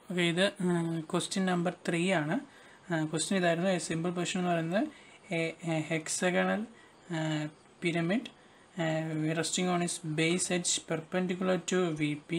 okay ഇത് question number three ആണ് question ഇതായിരുന്നു എ സിമ്പിൾ ക്വസ്റ്റ്യൻ എന്ന് പറയുന്നത് a hexagonal pyramid resting on is base edge perpendicular to V P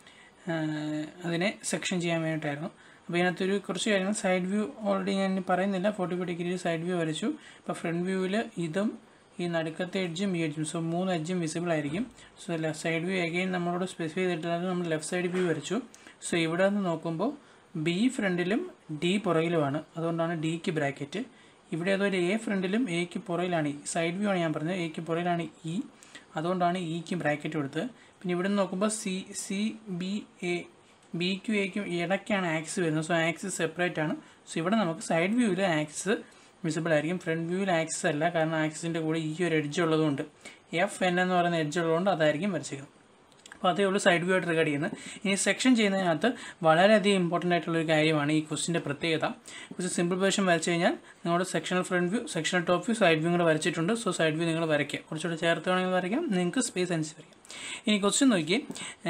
അതിനെ section ചെയ്യാൻ വേണ്ടിയിട്ടായിരുന്നു അപ്പോൾ ഇതിനകത്തൊരു കുറച്ച് കാര്യങ്ങൾ സൈഡ് വ്യൂ ഓൾറെഡി ഞാൻ ഇനി പറയുന്നില്ല ഫോർട്ടി ഫൈവ് ഡിഗ്രിയിൽ സൈഡ് വ്യൂ വരച്ചു ഇപ്പോൾ ഫ്രണ്ട് വ്യൂവിൽ ഇതും ഈ നടുക്കത്തെ എഡ്ജും ഈ എഡ്ജും സോ മൂന്ന് എഡ്ജും വിസിബിൾ ആയിരിക്കും so left side view again നമ്മളോട് സ്പെസിഫൈ ചെയ്തിട്ടുള്ളത് നമ്മൾ ലെഫ്റ്റ് സൈഡ് വ്യൂ വരച്ചു സോ ഇവിടെ നിന്ന് നോക്കുമ്പോൾ ബി ഫ്രണ്ടിലും ഡി പുറകിലുമാണ് അതുകൊണ്ടാണ് ഡിക്ക് ബ്രാക്കറ്റ് ഇവിടെ അതുപോലെ എ ഫ്രണ്ടിലും എക്ക് പുറകിലാണ് ഈ സൈഡ് വ്യൂ ആണ് ഞാൻ പറഞ്ഞത് എക്ക് പുറകിലാണ് ഇ അതുകൊണ്ടാണ് ഇക്ക് ബ്രാക്കറ്റ് കൊടുത്തത് പിന്നെ ഇവിടെ നിന്ന് നോക്കുമ്പോൾ സി സി ബി എ ബിക്കും എക്കും ഇടയ്ക്കാണ് ആക്സ് വരുന്നത് സോ ആക്സിസ് സെപ്പറേറ്റ് ആണ് സോ ഇവിടെ നമുക്ക് സൈഡ് വ്യൂവിൽ ആക്സിസ് വിസിബിൾ ആയിരിക്കും ഫ്രണ്ട് വ്യൂവിൽ ആക്സിസ് അല്ല കാരണം ആക്സിൻ്റെ കൂടെ ഈ ഒരു എഡ്ജ് ഉള്ളതുകൊണ്ട് എഫ് എൻ എന്ന് പറയുന്ന എഡ്ജ് ഉള്ളതുകൊണ്ട് അതായിരിക്കും വരച്ചിരിക്കുന്നത് അപ്പോൾ അതേ ഉള്ളൂ സൈഡ് വ്യൂ ആയിട്ട് റിഗാർഡ് ചെയ്യുന്നത് ഇനി സെക്ഷൻ ചെയ്യുന്നതിനകത്ത് വളരെയധികം ഇമ്പോർട്ടൻ്റ് ആയിട്ടുള്ള ഒരു കാര്യമാണ് ഈ ക്വസ്റ്റിൻ്റെ പ്രത്യേകത കുറച്ച് സിമ്പിൾ വേർഷൻ വരച്ചു കഴിഞ്ഞാൽ നിങ്ങളുടെ sectional front view sectional top view side view കൂടെ വരച്ചിട്ടുണ്ട് സോ സൈഡ് വ്യൂ നിങ്ങൾ വരയ്ക്കുക കുറച്ചുകൂടെ ചേർത്ത് വേണമെങ്കിൽ വരയ്ക്കാം നിങ്ങൾക്ക് സ്പേസ് അനുസരിച്ച് വരയ്ക്കാം ഇനി ക്വസ്റ്റ്യൻ നോക്കി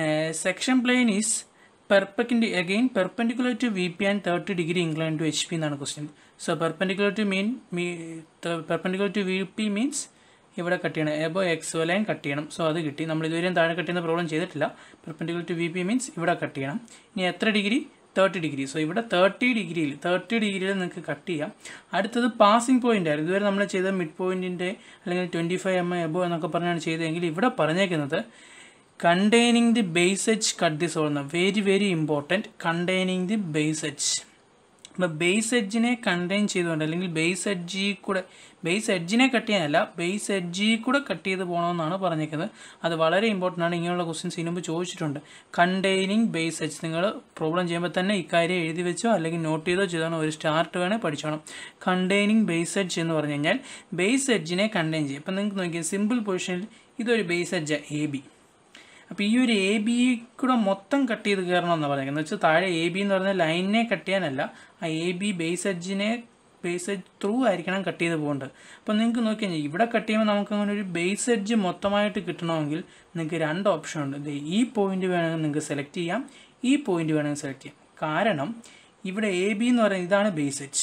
സെക്ഷൻ പ്ലെയിൻ ഈസ് പെർപെക്കിൻ്റെ again perpendicular to V P and thirty degree incline to H P എന്നാണ് question so perpendicular to mean me perpendicular to V P means ഇവിടെ കട്ട് ചെയ്യണം എബോ എക്സ് ലൈൻ കട്ട് ചെയ്യണം so അത് കിട്ടി നമ്മൾ ഇതുവരെയും താഴെ കട്ട് ചെയ്യുന്ന പ്രോബ്ലം ചെയ്തിട്ടില്ല perpendicular to V P means ഇവിടെ കട്ട് ചെയ്യണം ഇനി എത്ര ഡിഗ്രി തേർട്ടി ഡിഗ്രി സോ ഇവിടെ തേർട്ടി ഡിഗ്രിയിൽ തേർട്ടി ഡിഗ്രിയിൽ നിങ്ങൾക്ക് കട്ട് ചെയ്യാം അടുത്തത് പാസിംഗ് പോയിന്റ് ആയിരുന്നു ഇതുവരെ നമ്മൾ ചെയ്ത മിഡ് പോയിന്റിൻ്റെ അല്ലെങ്കിൽ ട്വൻറ്റി ഫൈവ് എം എബോ എന്നൊക്കെ പറഞ്ഞാണ് ചെയ്തതെങ്കിൽ ഇവിടെ പറഞ്ഞേക്കുന്നത് containing the base H cut this ഓർന്ന very very important containing the base H അപ്പോൾ ബേസ് എഡ്ജിനെ കണ്ടെയ്ൻ ചെയ്തുകൊണ്ട് അല്ലെങ്കിൽ ബേസ് എഡ്ജിൽ കൂടെ ബേസ് എഡ്ജിനെ കട്ട് ചെയ്യാനല്ല ബേസ് എഡ്ജിൽ കൂടെ കട്ട് ചെയ്ത് പോകണമെന്നാണ് പറഞ്ഞേക്കുന്നത് അത് വളരെ ഇമ്പോർട്ടൻ്റ് ആണ് ഇങ്ങനെയുള്ള ക്വസ്റ്റ്യൻസ് ഇതിനുമ്പ് ചോദിച്ചിട്ടുണ്ട് കണ്ടെയ്നിങ് ബേസ് എഡ്ജ് നിങ്ങൾ പ്രോബ്ലം ചെയ്യുമ്പോൾ തന്നെ ഇക്കാര്യം എഴുതി വെച്ചോ അല്ലെങ്കിൽ നോട്ട് ചെയ്തോ ചെയ്തോ ഒരു സ്റ്റാർട്ട് വേണേൽ പഠിച്ചോണം കണ്ടെയ്നിങ് ബേസ് എഡ്ജ് എന്ന് പറഞ്ഞു കഴിഞ്ഞാൽ ബേസ് എഡ്ജിനെ കണ്ടെയ്ൻ ചെയ്യും അപ്പം നിങ്ങൾക്ക് നോക്കിയാൽ സിമ്പിൾ പൊസിഷനിൽ ഇതൊരു ബേസ് എഡ്ജ് എ ബി അപ്പോൾ ഈ ഒരു എ ബി കൂടെ മൊത്തം കട്ട് ചെയ്ത് കയറണം എന്നാണ് പറയുന്നത് എന്ന് വെച്ചാൽ താഴെ എ ബി എന്ന് പറഞ്ഞ ലൈനിനെ കട്ട് ചെയ്യാനല്ല ആ എ ബി ബേസ് എഡ്ജിനെ ബേസ് എഡ്ജ് ത്രൂ ആയിരിക്കണം കട്ട് ചെയ്ത് പോകേണ്ടത് അപ്പോൾ നിങ്ങൾക്ക് നോക്കി കഴിഞ്ഞാൽ ഇവിടെ കട്ട് ചെയ്യുമ്പോൾ നമുക്ക് അങ്ങനെ ഒരു ബേസ് എഡ്ജ് മൊത്തമായിട്ട് കിട്ടണമെങ്കിൽ നിങ്ങൾക്ക് രണ്ട് ഓപ്ഷൻ ഉണ്ട് ഈ പോയിന്റ് വേണമെങ്കിൽ നിങ്ങൾക്ക് സെലക്ട് ചെയ്യാം ഈ പോയിന്റ് വേണമെങ്കിൽ സെലക്ട് ചെയ്യാം കാരണം ഇവിടെ എ ബി എന്ന് പറയുന്നത് ഇതാണ് ബേസ് എഡ്ജ്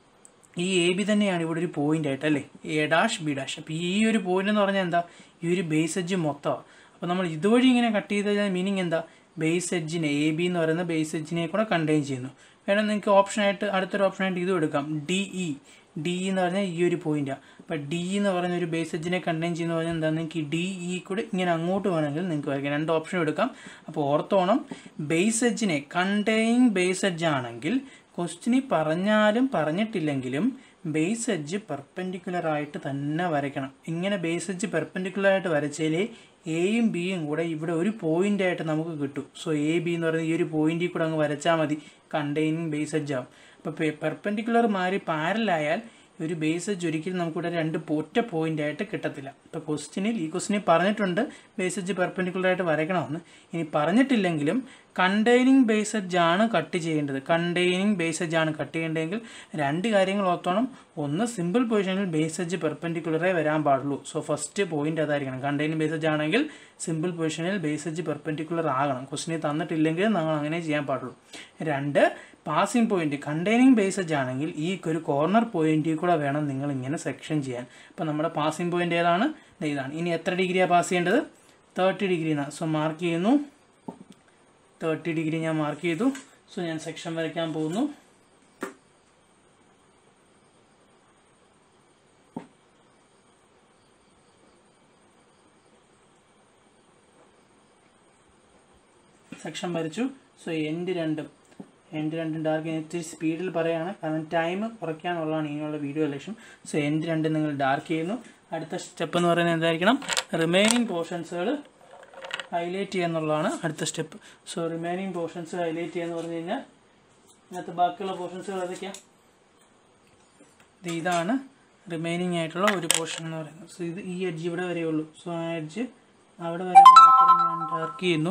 ഈ എ ബി തന്നെയാണ് ഇവിടെ ഒരു പോയിന്റ് ആയിട്ട് അല്ലേ എ ഡാഷ് ബി ഡാഷ് അപ്പോൾ ഈ ഒരു പോയിന്റ് എന്ന് പറഞ്ഞാൽ എന്താ ഈ ഒരു ബേസ് എഡ്ജ് മൊത്തമാണ് അപ്പോൾ നമ്മൾ ഇതുവഴി ഇങ്ങനെ കട്ട് ചെയ്ത് കഴിഞ്ഞാൽ മീനിങ് എന്താ ബേസ് എഡ്ജിനെ എ ബി എന്ന് പറയുന്ന ബേസ് എഡ്ജിനെ കൂടെ കണ്ടെയ്ൻ ചെയ്യുന്നു വേണം നിങ്ങൾക്ക് ഓപ്ഷനായിട്ട് അടുത്തൊരു ഓപ്ഷനായിട്ട് ഇതും എടുക്കാം ഡി ഇ ഡി എന്ന് പറഞ്ഞാൽ ഈ ഒരു പോയിന്റാണ് അപ്പോൾ ഡി എന്ന് പറയുന്ന ഒരു ബേസ് എഡ്ജിനെ കണ്ടെയ്ൻ ചെയ്യുന്ന പറഞ്ഞാൽ എന്താ നിങ്ങൾക്ക് ഡി ഇ കൂടെ ഇങ്ങനെ അങ്ങോട്ട് വേണമെങ്കിൽ നിങ്ങൾക്ക് വരയ്ക്കാം രണ്ട് ഓപ്ഷൻ എടുക്കാം അപ്പോൾ ഓർത്തോണം ബേസ് എഡ്ജിനെ കണ്ടെയ്ൻ ബേസ് എഡ്ജ് ആണെങ്കിൽ ക്വസ്റ്റിനി പറഞ്ഞാലും പറഞ്ഞിട്ടില്ലെങ്കിലും ബേസ് എഡ്ജ് പെർപെൻഡിക്കുലർ ആയിട്ട് തന്നെ വരയ്ക്കണം ഇങ്ങനെ ബേസ് എഡ്ജ് പെർപെൻഡിക്കുലർ ആയിട്ട് വരച്ചാലേ എയും ബിയും കൂടെ ഇവിടെ ഒരു പോയിന്റ് ആയിട്ട് നമുക്ക് കിട്ടും സോ എ ബി എന്ന് പറയുന്ന ഈ ഒരു പോയിന്റിൽ കൂടെ അങ്ങ് വരച്ചാൽ മതി കണ്ടെയ്നിങ് ബേസ് എഡ്ജ് ആവും അപ്പോൾ പെർപെൻഡിക്കുലർ മാറി പാരലായാൽ ഒരു ബേസ് എഡ്ജ് ഒരിക്കലും നമുക്കിവിടെ രണ്ട് ഒറ്റ പോയിന്റ് ആയിട്ട് കിട്ടത്തില്ല ഇപ്പോൾ ക്വസ്റ്റിനിൽ ഈ ക്വസ്റ്റിനിൽ പറഞ്ഞിട്ടുണ്ട് ബേസ് എഡ്ജ് പെർപെൻഡിക്കുലർ ആയിട്ട് വരയ്ക്കണമെന്ന് ഇനി പറഞ്ഞിട്ടില്ലെങ്കിലും കണ്ടെയ്നിങ് ബേസ് എഡ്ജ് ആണ് കട്ട് ചെയ്യേണ്ടത് കണ്ടെയ്നിങ് ബേസ് എഡ്ജ് ആണ് കട്ട് ചെയ്യേണ്ടതെങ്കിൽ രണ്ട് കാര്യങ്ങൾ ഓർത്തോണം ഒന്ന് സിമ്പിൾ പൊസിഷനിൽ ബേസ് എഡ്ജ് പെർപെൻഡിക്കുലറേ വരാൻ പാടുള്ളൂ സോ ഫസ്റ്റ് പോയിന്റ് അതായിരിക്കണം കണ്ടെയ്നിങ് ബേസ് എഡ്ജ് ആണെങ്കിൽ സിമ്പിൾ പൊസിഷനിൽ ബേസ് എഡ്ജ് പെർപെൻഡിക്കുലർ ആകണം ക്വസ്റ്റിനെ തന്നിട്ടില്ലെങ്കിൽ നമ്മൾ അങ്ങനെ ചെയ്യാൻ പാടുള്ളൂ രണ്ട് passing point containing base edge ആണെങ്കിൽ ഈ ഒരു കോർണർ പോയിന്റിൽ കൂടെ വേണം നിങ്ങൾ ഇങ്ങനെ സെക്ഷൻ ചെയ്യാൻ അപ്പോൾ നമ്മുടെ പാസിംഗ് പോയിന്റ് ഏതാണ് ഇതാണ് ഇനി എത്ര ഡിഗ്രിയാണ് പാസ് ചെയ്യേണ്ടത് തേർട്ടി ഡിഗ്രി എന്നാണ് സോ മാർക്ക് ചെയ്യുന്നു തേർട്ടി ഡിഗ്രി ഞാൻ മാർക്ക് ചെയ്തു സോ ഞാൻ സെക്ഷൻ വരയ്ക്കാൻ പോകുന്നു സെക്ഷൻ വരച്ചു സോ എൻഡ് രണ്ടും എൻഡ് രണ്ടും ഡാർക്ക് ഇത്തിരി സ്പീഡിൽ പറയുകയാണ് കാരണം ടൈം കുറയ്ക്കാനുള്ളതാണ് ഇനിയുള്ള വീഡിയോ ലക്ഷ്യം സോ എൻഡ് രണ്ടും നിങ്ങൾ ഡാർക്ക് ചെയ്യുന്നു അടുത്ത സ്റ്റെപ്പ് എന്ന് പറയുന്നത് എന്തായിരിക്കണം റിമൈനിങ് പോർഷൻസുകൾ ഹൈലൈറ്റ് ചെയ്യുക എന്നുള്ളതാണ് അടുത്ത step so remaining portions highlight ചെയ്യുക എന്ന് പറഞ്ഞു കഴിഞ്ഞാൽ ഇതിനകത്ത് ബാക്കിയുള്ള പോർഷൻസുകൾ ഏതൊക്കെയാണ് ഇത് ഇതാണ് റിമൈനിങ് ആയിട്ടുള്ള ഒരു പോർഷൻ എന്ന് പറയുന്നത് സോ ഇത് ഈ എഡ്ജ് ഇവിടെ വരെയുള്ളൂ സോ ആ എഡ്ജ് അവിടെ വരെ മാത്രം ഞാൻ ഡാർക്ക് ചെയ്യുന്നു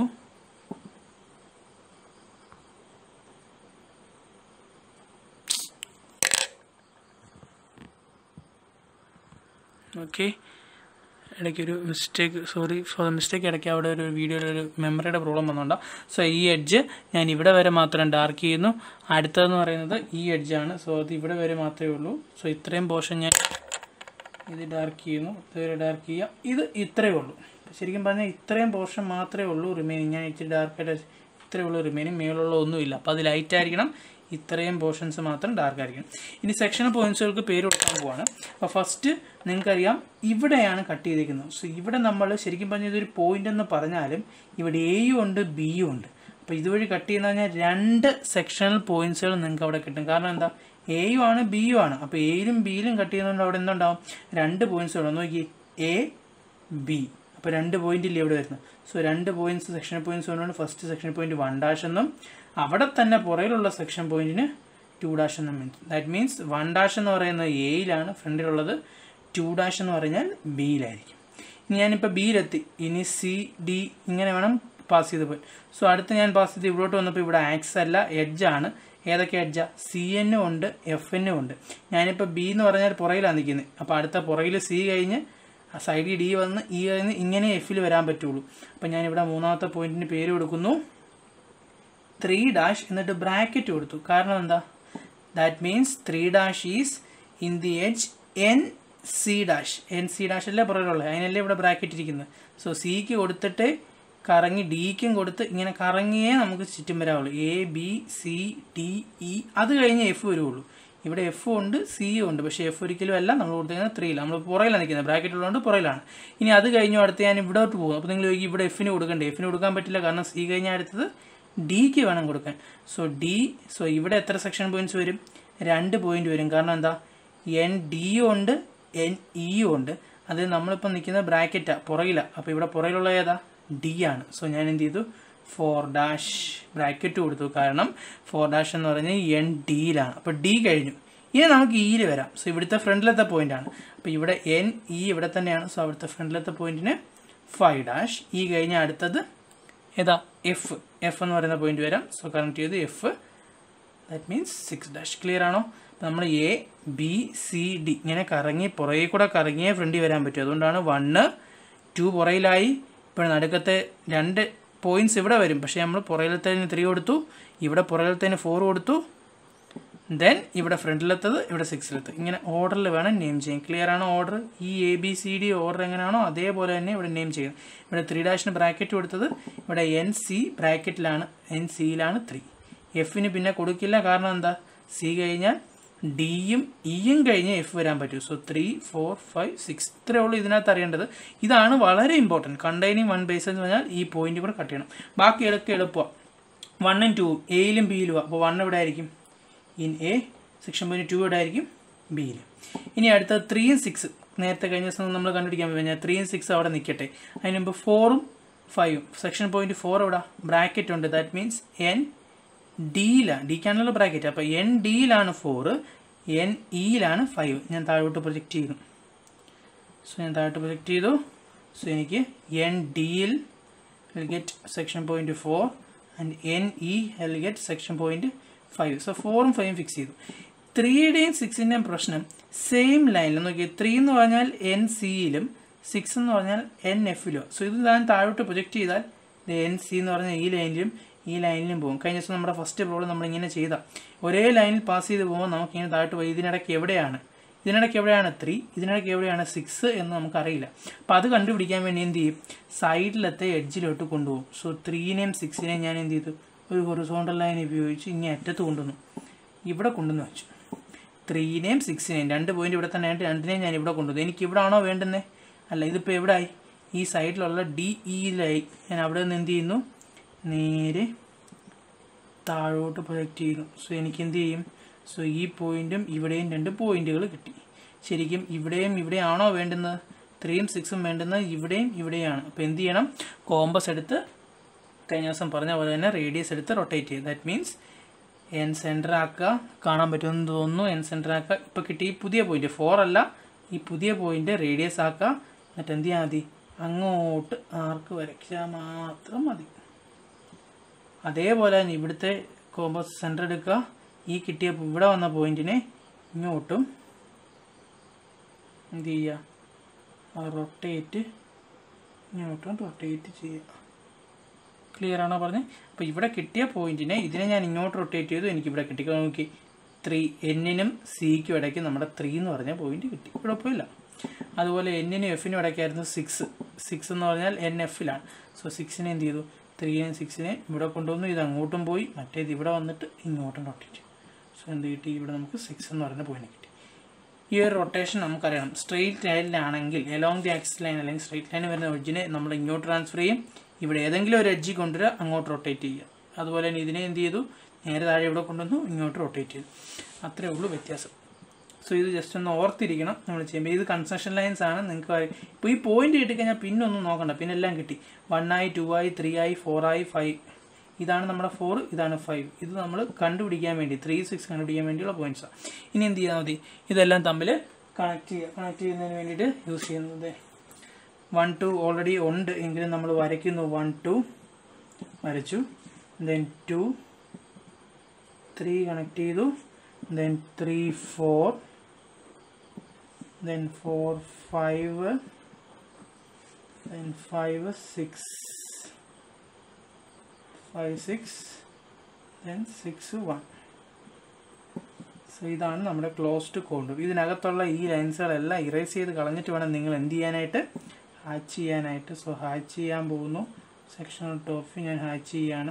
ഓക്കെ ഇടയ്ക്കൊരു mistake sorry for the mistake ഇടയ്ക്ക് അവിടെ ഒരു വീഡിയോയിൽ ഒരു മെമ്മറിയുടെ പ്രോബ്ലം വന്നുണ്ട് സോ ഈ എഡ്ജ് ഞാൻ ഇവിടെ വരെ മാത്രം ഡാർക്ക് ചെയ്യുന്നു അടുത്തതെന്ന് പറയുന്നത് ഈ എഡ്ജാണ് സോ അത് ഇവിടെ വരെ മാത്രമേ ഉള്ളൂ സോ ഇത്രയും പോർഷൻ ഞാൻ ഇത് ഡാർക്ക് ചെയ്യുന്നു ഇതുവരെ ഡാർക്ക് ചെയ്യുക ഇത് ഇത്രയേ ഉള്ളൂ ശരിക്കും പറഞ്ഞാൽ ഇത്രയും പോർഷൻ മാത്രമേ ഉള്ളൂ റിമൈനിങ് ഞാൻ ഇച്ചിരി ഡാർക്കായിട്ട് ഇത്രയേ ഉള്ളൂ റിമൈനിങ് മേലുള്ള ഒന്നുമില്ല അപ്പോൾ അത് ലൈറ്റ് ആയിരിക്കണം ഇത്രയും പോർഷൻസ് മാത്രം ഡാർക്ക് ആയിരിക്കണം ഇനി സെക്ഷണൽ പോയിന്റ്സുകൾക്ക് പേര് കൊടുക്കാൻ പോവാണ് അപ്പോൾ ഫസ്റ്റ് നിങ്ങൾക്കറിയാം ഇവിടെയാണ് കട്ട് ചെയ്തിരിക്കുന്നത് സോ ഇവിടെ നമ്മൾ ശരിക്കും പറഞ്ഞാൽ ഇതൊരു പോയിന്റ് എന്ന് പറഞ്ഞാലും ഇവിടെ എയും ഉണ്ട് ബിയും ഉണ്ട് അപ്പോൾ ഇതുവഴി കട്ട് ചെയ്യുന്ന പറഞ്ഞാൽ രണ്ട് സെക്ഷണൽ പോയിന്റ്സുകൾ നിങ്ങൾക്ക് അവിടെ കിട്ടും കാരണം എന്താ എയും ആണ് ബിയും ആണ് അപ്പോൾ എയിലും ബിയിലും കട്ട് ചെയ്യുന്നതുകൊണ്ട് അവിടെ എന്തുണ്ടാവും രണ്ട് പോയിന്റ്സുകൾ നോക്കി എ ബി അപ്പോൾ രണ്ട് പോയിന്റ് ഇല്ലേ ഇവിടെ വരുന്നത് സോ രണ്ട് പോയിന്റ്സ് സെക്ഷൻ പോയിന്റ്സ് കൊണ്ടാണ് first section point one dash എന്നും അവിടെ തന്നെ പുറയിലുള്ള സെക്ഷൻ പോയിന്റിന് ടു ഡാഷ് എന്നും means that means one dash എന്ന് പറയുന്നത് എയിലാണ് ഫ്രണ്ടിലുള്ളത് ടു ഡാഷ് എന്ന് പറഞ്ഞാൽ ബിയിലായിരിക്കും ഇനി ഞാനിപ്പോൾ ബിയിലെത്തി ഇനി സി ഡി ഇങ്ങനെ വേണം പാസ് ചെയ്ത് പോയി സോ അടുത്ത് ഞാൻ പാസ് ചെയ്ത് ഇവിടോട്ട് വന്നപ്പോൾ ഇവിടെ ആക്സ് അല്ല എഡ്ജാണ് ഏതൊക്കെ എഡ്ജാ സി എന്നും ഉണ്ട് എഫ് എന്നും ഉണ്ട് ഞാനിപ്പോൾ ബി എന്ന് പറഞ്ഞാൽ പുറയിലാണ് നിൽക്കുന്നത് അപ്പോൾ അടുത്ത പുറകിൽ സി കഴിഞ്ഞ് സൈഡിൽ ഡി വന്ന് ഈ കഴിഞ്ഞ് ഇങ്ങനെ എഫിൽ വരാൻ പറ്റുള്ളൂ അപ്പോൾ ഞാനിവിടെ മൂന്നാമത്തെ പോയിന്റിന് പേര് കൊടുക്കുന്നു ത്രീ ഡാഷ് എന്നിട്ട് ബ്രാക്കറ്റ് കൊടുത്തു കാരണം എന്താ that means three dash is in the edge N C dash N C dash അല്ലേ പുറകിലുള്ളത് അതിനല്ലേ ഇവിടെ ബ്രാക്കറ്റ് ഇരിക്കുന്നത് സോ സിക്ക് കൊടുത്തിട്ട് കറങ്ങി ഡിക്കും കൊടുത്ത് ഇങ്ങനെ കറങ്ങിയേ നമുക്ക് ചുറ്റും വരാവുള്ളൂ A B C D E അത് കഴിഞ്ഞ് എഫ് വരുള്ളൂ ഇവിടെ എഫും ഉണ്ട് സിയും ഉണ്ട് പക്ഷേ എഫ് ഒരിക്കലും അല്ല നമ്മൾ കൊടുത്തിരിക്കുന്നത് ത്രീയില്ല നമ്മൾ പുറയിലാണ് നിൽക്കുന്നത് ബ്രാക്കറ്റ് ഉള്ളതുകൊണ്ട് പുറയിലാണ് ഇനി അത് കഴിഞ്ഞു അടുത്ത് ഞാൻ ഇവിടോട്ട് പോകും അപ്പോൾ നിങ്ങൾ ചോദിക്കും ഇവിടെ എഫിന് കൊടുക്കണ്ടേ എഫിന് കൊടുക്കാൻ പറ്റില്ല കാരണം സി കഴിഞ്ഞാൽ അടുത്തത് ഡിക്ക് വേണം കൊടുക്കാൻ സോ ഡി സോ ഇവിടെ എത്ര സെക്ഷൻ പോയിന്റ്സ് വരും രണ്ട് പോയിന്റ് വരും കാരണം എന്താ എൻ ഡിയും ഉണ്ട് എൻ ഇയും ഉണ്ട് അത് നമ്മളിപ്പോൾ നിൽക്കുന്ന ബ്രാക്കറ്റാണ് പുറകിലാണ് അപ്പോൾ ഇവിടെ പുറകിലുള്ള ഏതാ ഡി ആണ് സോ ഞാൻ എന്ത് ചെയ്തു ഫോർ ഡാഷ് ബ്രാക്കറ്റ് കൊടുത്തു കാരണം ഫോർ ഡാഷ് എന്ന് പറഞ്ഞാൽ എൻ ഡിയിലാണ് അപ്പോൾ ഡി കഴിഞ്ഞു ഇനി നമുക്ക് ഇയിൽ വരാം സോ ഇവിടുത്തെ ഫ്രണ്ടിലത്തെ പോയിന്റ് ആണ് അപ്പോൾ ഇവിടെ എൻ ഇ ഇവിടെ തന്നെയാണ് സോ അവിടുത്തെ ഫ്രണ്ടിലത്തെ പോയിന്റിന് ഫൈവ് ഡാഷ് ഇ കഴിഞ്ഞ അടുത്തത് ഏതാ എഫ് എഫ് എന്ന് പറയുന്ന പോയിന്റ് വരാം സോ കണക്ട് ചെയ്ത് F that means six dash clear ആണോ നമ്മൾ എ ബി സി ഡി ഇങ്ങനെ കറങ്ങി പുറകെ കൂടെ കറങ്ങിയേ ഫ്രണ്ടിൽ വരാൻ പറ്റും അതുകൊണ്ടാണ് വണ്ണ് ടു പുറയിലായി ഇപ്പോൾ നടുക്കത്തെ രണ്ട് പോയിന്റ്സ് ഇവിടെ വരും പക്ഷേ നമ്മൾ പുറകിലത്തേന് ത്രീ കൊടുത്തു ഇവിടെ പുറകിലത്തേന് ഫോർ കൊടുത്തു ദെൻ ഇവിടെ ഫ്രണ്ടിലെത്തത് ഇവിടെ സിക്സിലെത്ത് ഇങ്ങനെ ഓർഡറിൽ വേണം നെയിം ചെയ്യാൻ ക്ലിയർ ആണോ ഓർഡർ ഈ A B C D order എങ്ങനെയാണോ അതേപോലെ തന്നെ ഇവിടെ നെയിം ചെയ്യുന്നത് ഇവിടെ ത്രീ ഡാഷിന് ബ്രാക്കറ്റ് കൊടുത്തത് ഇവിടെ എൻ സി ബ്രാക്കറ്റിലാണ് എൻ സിയിലാണ് ത്രീ എഫിന് പിന്നെ കൊടുക്കില്ല കാരണം എന്താ സി കഴിഞ്ഞാൽ ഡിയും ഇയും കഴിഞ്ഞ് എഫ് വരാൻ പറ്റും so three four five six ഇത്രയേ ഉള്ളൂ ഇതിനകത്ത് അറിയേണ്ടത് ഇതാണ് വളരെ ഇമ്പോർട്ടൻറ്റ് കണ്ടെയ്നിങ് വൺ ബേസ് എന്ന് പറഞ്ഞാൽ ഈ പോയിന്റ് കൂടെ കട്ട് ചെയ്യണം ബാക്കി എളുപ്പം എളുപ്പമാണ് വണ്ണും ടു എയിലും ബിയിലും അപ്പോൾ വൺ ഇവിടെ ആയിരിക്കും in A section point two ഇവിടെ ആയിരിക്കും ബിയിൽ ഇനി അടുത്ത ത്രീയും സിക്സ് നേരത്തെ കഴിഞ്ഞ ദിവസം നമ്മൾ കണ്ടുപിടിക്കാൻ കഴിഞ്ഞാൽ ത്രീയും സിക്സ് അവിടെ നിൽക്കട്ടെ അതിന് മുമ്പ് ഫോറും ഫൈവും സെക്ഷൻ പോയിന്റ് ഫോർ ഇവിടെ ബ്രാക്കറ്റ് ഉണ്ട് ദാറ്റ് മീൻസ് എൻ ഡിയിലാണ് ഡിക്കാണല്ലോ ബ്രാക്കറ്റ് അപ്പോൾ എൻ ഡിയിലാണ് ഫോറ് എൻ ഇയിലാണ് ഫൈവ് ഞാൻ താഴോട്ട് പ്രൊജക്റ്റ് ചെയ്തു സോ ഞാൻ താഴോട്ട് പ്രൊജക്റ്റ് ചെയ്തു സോ എനിക്ക് എൻ ഡിയിൽ will get section point four and N E will get section point five so ഫോറും ഫൈവും ഫിക്സ് ചെയ്തു ത്രീയുടെയും സിക്സിൻ്റെയും പ്രശ്നം സെയിം ലൈനിൽ നോക്കി ത്രീ എന്ന് പറഞ്ഞാൽ എൻ സിയിലും സിക്സ് എന്ന് പറഞ്ഞാൽ എൻ എഫിലും സോ ഇത് ഞാൻ താഴോട്ട് പ്രൊജക്റ്റ് ചെയ്താൽ എൻ സി എന്ന് പറഞ്ഞാൽ ഈ ലൈനിലും ഈ ലൈനിലും പോകും കഴിഞ്ഞ ദിവസം നമ്മുടെ ഫസ്റ്റ് പ്രോബ്ലം നമ്മളിങ്ങനെ ചെയ്താൽ ഒരേ ലൈനിൽ പാസ് ചെയ്ത് പോകുമ്പോൾ നമുക്കിങ്ങനെ താഴോട്ട് പോയി ഇതിനിടയ്ക്ക് എവിടെയാണ് ഇതിനിടയ്ക്ക് എവിടെയാണ് ത്രീ ഇതിനിടയ്ക്ക് എവിടെയാണ് സിക്സ് എന്ന് നമുക്കറിയില്ല അപ്പോൾ അത് കണ്ടുപിടിക്കാൻ വേണ്ടി എന്ത് ചെയ്യും സൈഡിലത്തെ എഡ്ജിലോട്ട് കൊണ്ടുപോകും സോ ത്രീനെയും സിക്സിനെയും ഞാൻ എന്ത് ചെയ്തു ഒരു ഹൊറിസോണ്ടൽ ലൈൻ ഉപയോഗിച്ച് ഇങ്ങനെ അറ്റത്ത് കൊണ്ടുവന്നു ഇവിടെ കൊണ്ടുവന്ന് വെച്ചു ത്രീനെയും സിക്സിനെയും രണ്ട് പോയിന്റ് ഇവിടെ തന്നെ ആയിട്ട് രണ്ടിനെയും ഞാൻ ഇവിടെ കൊണ്ടുവന്നു എനിക്ക് ഇവിടെ ആണോ വേണ്ടുന്നത് അല്ല ഇതിപ്പോൾ എവിടെയായി ഈ സൈഡിലുള്ള ഡി ഇയിലായി ഞാൻ അവിടെ നിന്ന് എന്ത് ചെയ്യുന്നു നേരെ താഴോട്ട് പ്രൊജക്റ്റ് ചെയ്യുന്നു സോ എനിക്ക് എന്ത് ചെയ്യും സോ ഈ പോയിന്റും ഇവിടെയും രണ്ട് പോയിന്റുകൾ കിട്ടി ശരിക്കും ഇവിടെയും ഇവിടെയാണോ വേണ്ടുന്നത് ത്രീയും സിക്സും വേണ്ടുന്നത് ഇവിടെയും ഇവിടെയാണ് അപ്പോൾ എന്ത് ചെയ്യണം കോമ്പസ് എടുത്ത് കഴിഞ്ഞ ദിവസം പറഞ്ഞ പോലെ തന്നെ റേഡിയസ് എടുത്ത് റൊട്ടേറ്റ് ചെയ്യുക ദാറ്റ് മീൻസ് എൻ സെൻറ്റർ ആക്കുക കാണാൻ പറ്റുമെന്ന് തോന്നുന്നു എൻ സെൻറ്റർ ആക്കുക ഇപ്പോൾ കിട്ടിയ ഈ പുതിയ പോയിന്റ് ഫോർ അല്ല ഈ പുതിയ പോയിന്റ് റേഡിയസ് ആക്കുക എന്നിട്ട് എന്ത് ചെയ്യാൻ മതി അങ്ങോട്ട് ആർക്ക് വരയ്ക്കാൻ മാത്രം മതി അതേപോലെ തന്നെ ഇവിടുത്തെ കോമ്പസ് സെൻറ്റർ എടുക്കുക ഈ കിട്ടിയ ഇവിടെ വന്ന പോയിന്റിനെ ഇങ്ങോട്ടും എന്ത് ചെയ്യുക റൊട്ടേറ്റ് ഇങ്ങോട്ടും റൊട്ടേറ്റ് ചെയ്യുക ക്ലിയർ ആണോ പറഞ്ഞത് അപ്പോൾ ഇവിടെ കിട്ടിയ പോയിന്റിനെ ഇതിനെ ഞാൻ ഇങ്ങോട്ട് റൊട്ടേറ്റ് ചെയ്തു എനിക്ക് ഇവിടെ കിട്ടി നോക്കി ത്രീ എന്നിനും സിക്കും ഇടയ്ക്ക് നമ്മുടെ ത്രീ എന്ന് പറഞ്ഞ പോയിന്റ് കിട്ടി കുഴപ്പമില്ല അതുപോലെ എന്നിനും എഫിനും ഇടയ്ക്കായിരുന്നു സിക്സ് സിക്സ് എന്ന് പറഞ്ഞാൽ എൻ എഫിലാണ് സോ സിക്സിനെ എന്ത് ചെയ്തു ത്രീയും സിക്സിനെ ഇവിടെ കൊണ്ടുവന്നു ഇത് അങ്ങോട്ടും പോയി മറ്റേത് ഇവിടെ വന്നിട്ട് ഇങ്ങോട്ടും റൊട്ടേറ്റ് സോ എന്ത് കിട്ടി ഇവിടെ നമുക്ക് സിക്സ് എന്ന് പറയുന്ന പോയിന്റ് കിട്ടി ഈ ഒരു റൊട്ടേഷൻ നമുക്കറിയണം സ്ട്രെയിറ്റ് ലൈനിലാണെങ്കിൽ എലോങ് ദി ആക്സിസ് ലൈൻ അല്ലെങ്കിൽ സ്ട്രെയിറ്റ് ലൈൻ വരുന്ന എഡ്ജിനെ നമ്മൾ ഇങ്ങോട്ട് ട്രാൻസ്ഫർ ചെയ്യും ഇവിടെ ഏതെങ്കിലും ഒരു എഡ്ജി കൊണ്ടുവരിക അങ്ങോട്ട് റൊട്ടേറ്റ് ചെയ്യുക അതുപോലെ തന്നെ ഇതിനെ എന്ത് ചെയ്തു നേരെ താഴെ ഇവിടെ കൊണ്ടുവന്നു ഇങ്ങോട്ട് റൊട്ടേറ്റ് ചെയ്തു അത്രേ ഉള്ളൂ വ്യത്യാസം സോ ഇത് ജസ്റ്റ് ഒന്ന് ഓർത്തിരിക്കണം നമ്മൾ ചെയ്യുമ്പോൾ ഇത് കൺസ്ട്രക്ഷൻ ലൈൻസ് ആണ് നിങ്ങൾക്ക് ഇപ്പോൾ ഈ പോയിന്റ് കിട്ടിക്കഴിഞ്ഞാൽ പിന്നെ ഒന്നും നോക്കണ്ട പിന്നെ എല്ലാം കിട്ടി വൺ ആയി ടു ആയി ത്രീ ആയി ഫോർ ആയി ഫൈവ് ഇതാണ് നമ്മുടെ ഫോർ ഇതാണ് ഫൈവ് ഇത് നമ്മൾ കണ്ടുപിടിക്കാൻ വേണ്ടി ത്രീ സിക്സ് കണ്ടുപിടിക്കാൻ വേണ്ടിയുള്ള പോയിന്റ്സാണ് ഇനി എന്ത് ചെയ്താൽ മതി ഇതെല്ലാം തമ്മിൽ കണക്ട് ചെയ്യുക കണക്ട് ചെയ്യുന്നതിന് വേണ്ടിയിട്ട് യൂസ് ചെയ്യുന്നത് വൺ ടു ഓൾറെഡി ഉണ്ട് എങ്കിലും നമ്മൾ വരയ്ക്കുന്നു വൺ ടു വരച്ചു ദെൻ ടു ത്രീ കണക്ട് ചെയ്തു then three four then four five then five six five six then six one so ഇതാണ് നമ്മുടെ ക്ലോസ്ഡ് കോണ്ടൂർ ഇതിനകത്തുള്ള ഈ ലൈൻസുകളെല്ലാം ഇറേസ് ചെയ്ത് കളഞ്ഞിട്ട് വേണം നിങ്ങൾ എന്ത് ചെയ്യാനായിട്ട് ഹാച്ച് ചെയ്യാനായിട്ട് സോ ഹാച്ച് ചെയ്യാൻ പോകുന്നു സെക്ഷണൽ ടോപ്പ് ഞാൻ ഹാച്ച് ചെയ്യാണ്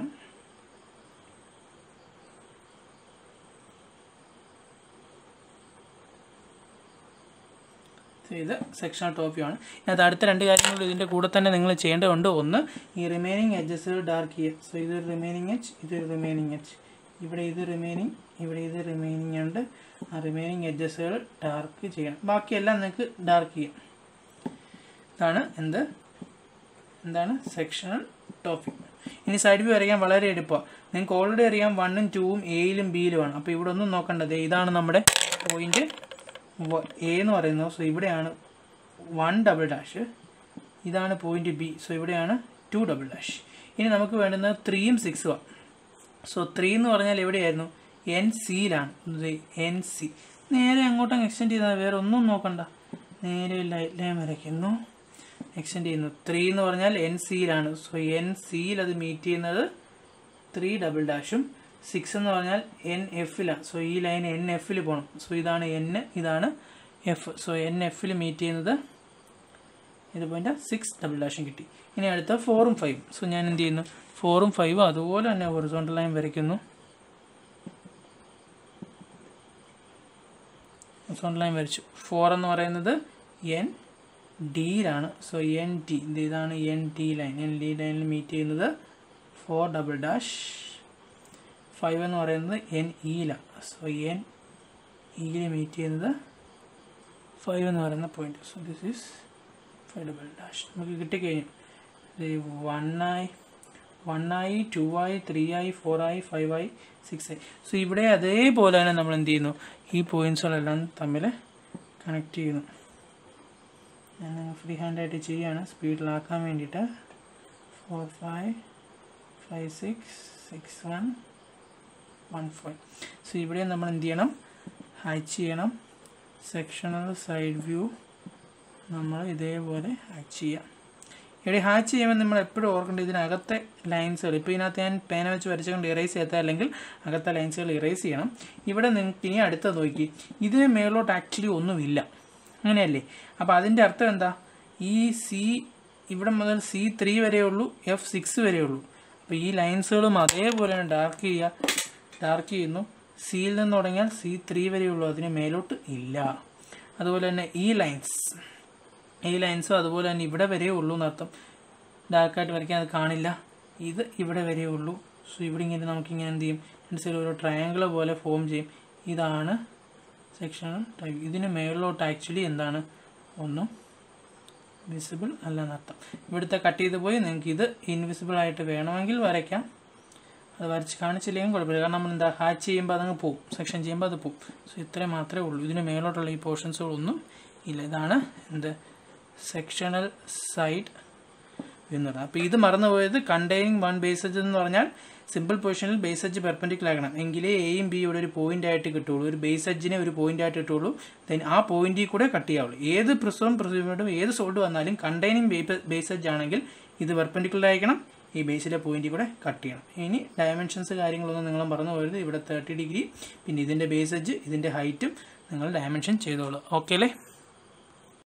ഇത് സെക്ഷണൽ ടോപ്പിയാണ് ഇതിനകത്ത് അടുത്ത രണ്ട് കാര്യങ്ങൾ ഇതിൻ്റെ കൂടെ തന്നെ നിങ്ങൾ ചെയ്യേണ്ടതുണ്ട് ഒന്ന് ഈ റിമൈനിങ് എഡ്ജസ് ഡാർക്ക് ചെയ്യുക സോ ഇത് റിമൈനിങ് എച്ച് ഇത് റിമൈനിങ് എച്ച് ഇവിടെ ഇത് റിമൈനിങ് ഇവിടെ ഇത് റിമൈനിങ് ഉണ്ട് ആ റിമൈനിങ് എഡ്ജസുകൾ ഡാർക്ക് ചെയ്യണം ബാക്കിയെല്ലാം നിങ്ങൾക്ക് ഡാർക്ക് ചെയ്യാം ഇതാണ് എന്ത് എന്താണ് സെക്ഷണൽ ടോപ്പിക് ഇനി സൈഡ് വ്യൂ വരയ്ക്കാൻ വളരെ എളുപ്പമാണ് നിങ്ങൾക്ക് ഓൾറെഡി അറിയാം വണ്ണും ടൂവും എയിലും ബിയിലുമാണ് അപ്പോൾ ഇവിടെ ഒന്നും നോക്കേണ്ടത് ഇതാണ് നമ്മുടെ പോയിന്റ് എ എന്ന് പറയുന്നത് സോ ഇവിടെയാണ് വൺ ഡബിൾ ഡാഷ് ഇതാണ് പോയിന്റ് ബി സോ ഇവിടെയാണ് ടു ഡബിൾ ഡാഷ് ഇനി നമുക്ക് വേണ്ടുന്നത് ത്രീയും സിക്സുമാണ് സോ ത്രീ എന്ന് പറഞ്ഞാൽ എവിടെയായിരുന്നു എൻ സിയിലാണ് എൻ സി നേരെ അങ്ങോട്ടും എക്സ്റ്റെൻഡ് ചെയ്താൽ വേറെ ഒന്നും നോക്കണ്ട നേരെ ലൈറ്റ് ലൈൻ വരയ്ക്കുന്നു എക്സ്റ്റെൻഡ് ചെയ്യുന്നു ത്രീ എന്ന് പറഞ്ഞാൽ എൻ സിയിലാണ് സോ എൻ സിയിൽ അത് മീറ്റ് ചെയ്യുന്നത് ത്രീ ഡബിൾ ഡാഷും സിക്സ് എന്ന് പറഞ്ഞാൽ എൻ എഫിലാണ് സോ ഈ ലൈൻ എൻ എഫിൽ പോകണം സോ ഇതാണ് എൻ ഇതാണ് എഫ് സോ എൻ എഫിൽ മീറ്റ് ചെയ്യുന്നത് ഇത് പോയിന്റ് സിക്സ് ഡബിൾ ഡാഷും കിട്ടി ഇനി അടുത്ത ഫോറും ഫൈവും സോ ഞാൻ എന്ത് ചെയ്യുന്നു ഫോറും ഫൈവും അതുപോലെ തന്നെ ഹൊറിസോണ്ടൽ ലൈൻ വരയ്ക്കുന്നു ഹൊറിസോണ്ടൽ ലൈൻ വരച്ചു ഫോർ എന്ന് പറയുന്നത് എൻ ഡിയിലാണ് സോ എൻ ടി ഇതാണ് N T line N D ലൈനിൽ മീറ്റ് ചെയ്യുന്നത് ഫോർ ഡബിൾ ഡാഷ് ഫൈവ് എന്ന് പറയുന്നത് എൻ ഇയിലാണ് സോ എൻ ഇയിൽ മീറ്റ് ചെയ്യുന്നത് ഫൈവ് എന്ന് പറയുന്ന point so this is five double dash നമുക്ക് കിട്ടിക്കഴിഞ്ഞു വൺ ആയി വൺ ആയി ടു ആയി ത്രീ ആയി ഫോർ ആയി ഫൈവ് ആയി സിക്സ് ആയി സോ ഇവിടെ അതേപോലെ തന്നെ നമ്മൾ എന്ത് ചെയ്യുന്നു ഈ പോയിൻസുകളെല്ലാം തമ്മിൽ കണക്ട് ചെയ്യുന്നു ഞാൻ ഫ്രീ ഹാൻഡായിട്ട് ചെയ്യുകയാണ് സ്പീഡിലാക്കാൻ വേണ്ടിയിട്ട് four five five six six one one five so ഇവിടെ നമ്മൾ എന്ത് ചെയ്യണം ഹാച്ച് ചെയ്യണം സെക്ഷണൽ സൈഡ് വ്യൂ നമ്മൾ ഇതേപോലെ ഹാച്ച് ചെയ്യാം ഇവിടെ ഹാച്ച് ചെയ്യുമ്പോൾ നമ്മൾ എപ്പോഴും ഓർക്കേണ്ടത് ഇതിനകത്തെ ലൈൻസുകൾ ഇപ്പോൾ ഇതിനകത്ത് ഞാൻ പേന വെച്ച് വരച്ചുകൊണ്ട് ഇറേസ് ചെയ്യാത്ത അല്ലെങ്കിൽ അകത്തെ ലൈൻസുകൾ ഇറേസ് ചെയ്യണം ഇവിടെ നിങ്ങൾക്ക് ഇനി അടുത്ത നോക്കി ഇതിന് മേലോട്ട് ആക്ച്വലി ഒന്നുമില്ല അങ്ങനെയല്ലേ അപ്പോൾ അതിൻ്റെ അർത്ഥം എന്താ ഈ സി ഇവിടെ മുതൽ സി ത്രീ വരെയുള്ളൂ എഫ് സിക്സ് വരെയുള്ളൂ അപ്പോൾ ഈ ലൈൻസുകളും അതേപോലെ തന്നെ ഡാർക്ക് ചെയ്യുക ഡാർക്ക് ചെയ്യുന്നു സിയിൽ നിന്ന് തുടങ്ങിയാൽ സി ത്രീ വരെയുള്ളൂ അതിന് മേലോട്ട് ഇല്ല അതുപോലെ തന്നെ ഈ ലൈൻസ് ഈ ലൈൻസും അതുപോലെ തന്നെ ഇവിടെ വരെ ഉള്ളൂ എന്നർത്ഥം ഡാർക്കായിട്ട് വരയ്ക്കാൻ അത് കാണില്ല ഇത് ഇവിടെ വരെ ഉള്ളൂ സോ ഇവിടെ ഇങ്ങനെ നമുക്കിങ്ങനെ എന്ത് ചെയ്യും രണ്ട് സൈഡിൽ ഒരു ട്രയാങ്കിൾ പോലെ ഫോം ചെയ്യും ഇതാണ് സെക്ഷണൽ ടൈപ്പ് ഇതിന് മേളിലോട്ട് ആക്ച്വലി എന്താണ് ഒന്നും വിസിബിൾ അല്ല എന്നർത്ഥം ഇവിടുത്തെ കട്ട് ചെയ്ത് പോയി നിങ്ങൾക്ക് ഇത് ഇൻവിസിബിൾ ആയിട്ട് വേണമെങ്കിൽ വരയ്ക്കാം അത് വരച്ച് കാണിച്ചില്ലെങ്കിൽ കുഴപ്പമില്ല കാരണം നമ്മൾ എന്താ ഹാച്ച് ചെയ്യുമ്പോൾ അതങ്ങ് പോവും സെക്ഷൻ ചെയ്യുമ്പോൾ അത് പോവും സോ ഇത്രയും മാത്രമേ ഉള്ളൂ ഇതിന് മേലോട്ടുള്ള ഈ പോർഷൻസുകളൊന്നും ഇല്ല ഇതാണ് എന്ത് സെക്ഷണൽ സൈഡ് എന്ന് പറയുന്നത് അപ്പോൾ ഇത് മറന്നു പോയത് കണ്ടെയ്നിങ് വൺ ബേസ് എഡ്ജ് എന്ന് പറഞ്ഞാൽ സിമ്പിൾ പൊസിഷനിൽ ബേസ് എഡ്ജ് പെർപെൻഡിക്കുലർ ആകണം എങ്കിലേ എയും ബി ഇവിടെ ഒരു പോയിന്റ് ആയിട്ട് കിട്ടുള്ളൂ ഒരു ബേസ് എഡ്ജിനെ ഒരു പോയിന്റ് ആയിട്ട് കിട്ടുള്ളൂ ദെൻ ആ പോയിന്റിൽ കൂടെ കട്ട് ചെയ്യാവുള്ളൂ ഏത് പ്രിസവും പ്രിസോമോട്ടും ഏത് സോൾഡ് വന്നാലും കണ്ടെയ്നിങ് ബേസ് എഡ്ജ് ആണെങ്കിൽ ഇത് പെർപെൻഡിക്കുലർ ആയിരിക്കണം ഈ ബേസിലെ പോയിന്റിൽ കൂടെ കട്ട് ചെയ്യണം ഇനി ഡയമെൻഷൻസ് കാര്യങ്ങളൊന്നും നിങ്ങൾ മറന്നു പോകരുത് ഇവിടെ തേർട്ടി ഡിഗ്രി പിന്നെ ഇതിൻ്റെ ബേസ് എഡ്ജ് ഇതിൻ്റെ ഹൈറ്റും നിങ്ങൾ ഡയമെൻഷൻ ചെയ്തോളൂ ഓക്കെ അല്ലേ